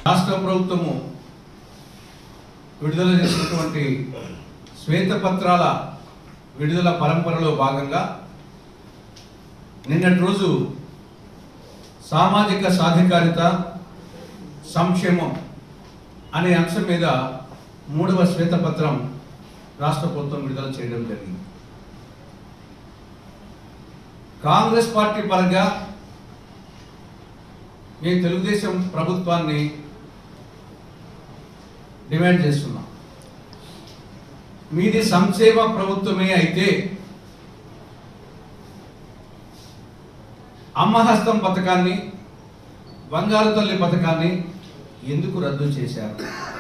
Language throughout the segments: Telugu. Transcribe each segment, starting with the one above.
రాష్ట్ర ప్రభుత్వము విడుదల చేసినటువంటి శ్వేతపత్రాల విడుదల పరంపరలో భాగంగా నిన్నటి రోజు సామాజిక సాధికారిత సంక్షేమం అనే అంశం మీద మూడవ శ్వేతపత్రం రాష్ట్ర ప్రభుత్వం విడుదల చేయడం జరిగింది కాంగ్రెస్ పార్టీ పరంగా మేము తెలుగుదేశం ప్రభుత్వాన్ని డిమాండ్ చేస్తున్నాం మీది సంక్షేమ ప్రభుత్వమే అయితే అమ్మహస్తం పథకాన్ని బంగారు తల్లి పథకాన్ని ఎందుకు రద్దు చేశారు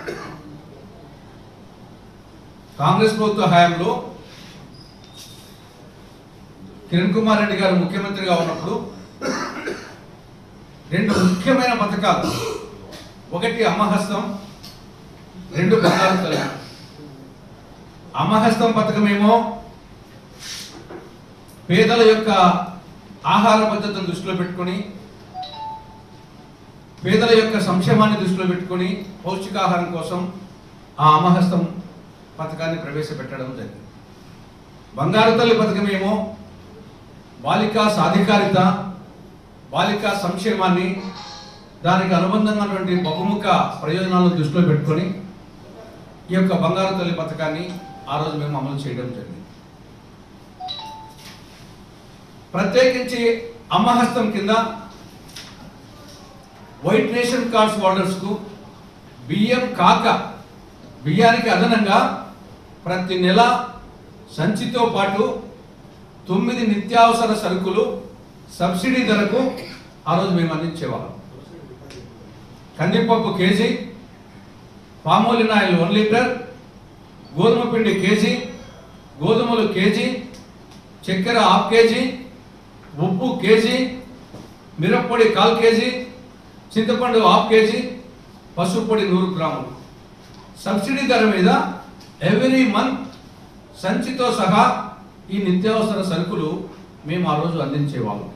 కాంగ్రెస్ ప్రభుత్వ హయాంలో కిరణ్ కుమార్ రెడ్డి గారు ముఖ్యమంత్రిగా ఉన్నప్పుడు రెండు ముఖ్యమైన పథకాలు ఒకటి అమ్మహస్తం రెండు బంగారు తల్లి అమ్మహస్తం పథకమేమో పేదల యొక్క ఆహార పద్ధతిని దృష్టిలో పెట్టుకొని పేదల యొక్క సంక్షేమాన్ని దృష్టిలో పెట్టుకొని పౌష్టికాహారం కోసం ఆ అమహస్తం పథకాన్ని ప్రవేశపెట్టడం జరిగింది బంగారు తల్లి పథకమేమో బాలికా సాధికారిత బాలికా సంక్షేమాన్ని దానికి అనుబంధంగా ఉన్నటువంటి బహుముఖ ప్రయోజనాలను దృష్టిలో పెట్టుకొని ఈ యొక్క బంగారు తల్లి పథకాన్ని ఆ రోజు మేము అమలు చేయడం జరిగింది ప్రత్యేకించి అమ్మహస్తం కింద వైట్ రేషన్ కార్డ్స్ హోల్డర్స్ కు బియ్యం కాక బియ్యానికి అదనంగా ప్రతి నెల సంచితో పాటు తొమ్మిది నిత్యావసర సరుకులు సబ్సిడీ ధరకు ఆ రోజు మేము అందించేవాళ్ళం కందిపప్పు KG palmolein oil one litre గోధుమ పిండి కేజీ గోధుమలు కేజీ చక్కెర హాఫ్ కేజీ ఉప్పు కేజీ మిరప్పొడి కాల్ కేజీ చింతపండు హాఫ్ కేజీ పసుపు పొడి నూరు గ్రాములు సబ్సిడీ ధర మీద ఎవ్రీ మంత్ సంచితో సహా ఈ నిత్యావసర సరుకులు మేము ఆ రోజు అందించేవాళ్ళం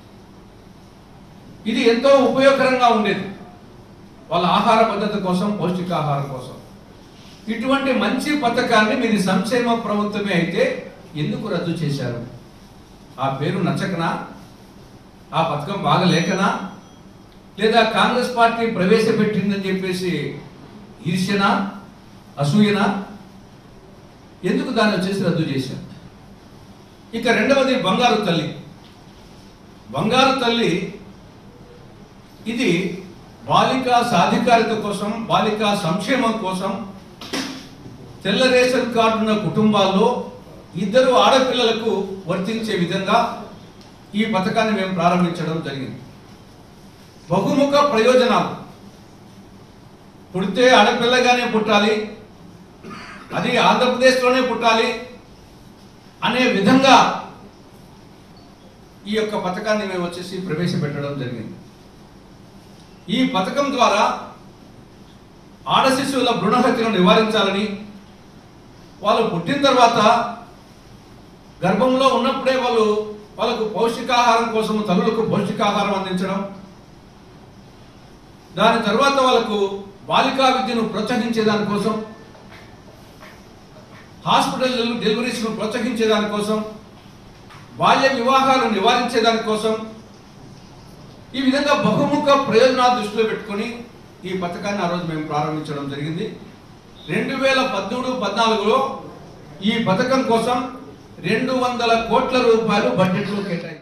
ఇది ఎంతో ఉపయోగకరంగా ఉండేది వాళ్ళ ఆహార పద్ధతి కోసం పౌష్టికాహారం కోసం ఇటువంటి మంచి పథకాన్ని మీది సంక్షేమ ప్రభుత్వమే అయితే ఎందుకు రద్దు చేశారు ఆ పేరు నచ్చకనా ఆ పథకం బాగా లేకనా లేదా కాంగ్రెస్ పార్టీ ప్రవేశపెట్టిందని చెప్పేసి ఈర్ష్యనా అసూయనా ఎందుకు దాన్ని వచ్చేసి రద్దు చేశారు ఇక రెండవది బంగారు తల్లి బంగారు తల్లి ఇది బాలికా సాధికారిత కోసం బాలికా సంక్షేమం కోసం తెల్ల రేషన్ కార్డు ఉన్న కుటుంబాల్లో ఇద్దరు ఆడపిల్లలకు వర్తించే విధంగా ఈ పథకాన్ని మేము ప్రారంభించడం జరిగింది బహుముఖ ప్రయోజనాలు పుడితే ఆడపిల్లగానే పుట్టాలి అది ఆంధ్రప్రదేశ్లోనే పుట్టాలి అనే విధంగా ఈ యొక్క పథకాన్ని మేము వచ్చేసి ప్రవేశపెట్టడం జరిగింది ఈ పథకం ద్వారా ఆడ శిశువుల భ్రూణ హత్యను నివారించాలని వాళ్ళు పుట్టిన తర్వాత గర్భంలో ఉన్నప్పుడే వాళ్ళు వాళ్ళకు పౌష్టికాహారం కోసం తల్లులకు పౌష్టికాహారం అందించడం దాని తర్వాత వాళ్ళకు బాలికా విద్యను ప్రోత్సహించే దానికోసం హాస్పిటల్ డెలివరీస్ను ప్రోత్సహించే దానికోసం బాల్య వివాహాలు నివారించే దానికోసం ఈ విధంగా బహుముఖ ప్రయోజనాలు దృష్టిలో పెట్టుకొని ఈ పథకాన్ని ఆ రోజు మేము ప్రారంభించడం జరిగింది రెండు వేల పద్మూడు పద్నాలుగులో ఈ పథకం కోసం రెండు వందల కోట్ల రూపాయలు బడ్జెట్లో కేటాయించారు